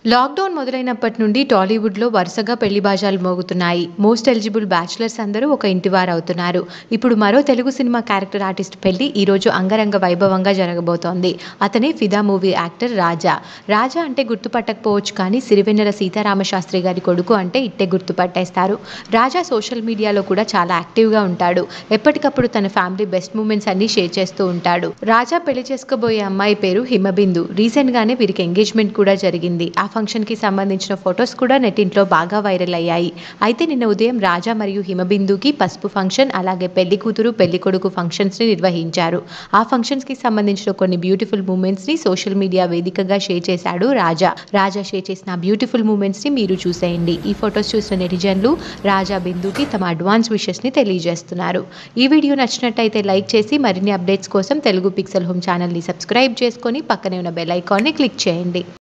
lockdown మొదలైనప్పటి నుండి టాలీవుడ్లో వరుసగా పెళ్లి బాజాలు మోగుతున్నాయి మోస్ట్ ఎలిజిబుల్ బ్యాచులర్స్ అందరూ ఒక ఇంటివారు అవుతున్నారు ఇప్పుడు మరో తెలుగు సినిమా క్యారెక్టర్ ఆర్టిస్ట్ పెళ్లి ఈరోజు అంగరంగ వైభవంగా జరగబోతోంది అతనే ఫిదా మూవీ యాక్టర్ రాజా రాజా అంటే గుర్తుపట్టకపోవచ్చు కానీ సిరివెన్నెల సీతారామశాస్త్రి గారి కొడుకు అంటే ఇట్టే గుర్తుపట్టేస్తారు రాజా సోషల్ మీడియాలో కూడా చాలా యాక్టివ్గా ఉంటాడు ఎప్పటికప్పుడు తన ఫ్యామిలీ బెస్ట్ మూమెంట్స్ అన్ని షేర్ చేస్తూ ఉంటాడు రాజా పెళ్లి చేసుకోబోయే అమ్మాయి పేరు హిమబిందు రీసెంట్ గానే వీరికి ఎంగేజ్మెంట్ కూడా జరిగింది ఆ ఫంక్షన్ కి సంబంధించిన ఫొటోస్ కూడా నెట్టింట్లో బాగా వైరల్ అయ్యాయి అయితే నిన్న ఉదయం రాజా మరియు హిమబిందుకి పసుపు ఫంక్షన్ అలాగే పెళ్లి కూతురు పెళ్లి కొడుకు ఫంక్షన్స్ ని నిర్వహించారు ఆ ఫంక్షన్స్ కి సంబంధించిన కొన్ని బ్యూటిఫుల్ మూమెంట్స్ ని సోషల్ మీడియా వేదికగా షేర్ చేశాడు రాజా రాజా షేర్ చేసిన బ్యూటిఫుల్ మూమెంట్స్ ని మీరు చూసేయండి ఈ ఫొటోస్ చూసిన నెటిజన్లు రాజా బిందుకి తమ అడ్వాన్స్ విషెస్ ని తెలియజేస్తున్నారు ఈ వీడియో నచ్చినట్టయితే లైక్ చేసి మరిన్ని అప్డేట్స్ కోసం తెలుగు పిక్సెల్ హోమ్ ఛానల్ని సబ్స్క్రైబ్ చేసుకొని పక్కనే ఉన్న బెల్ ఐకాన్ని క్లిక్ చేయండి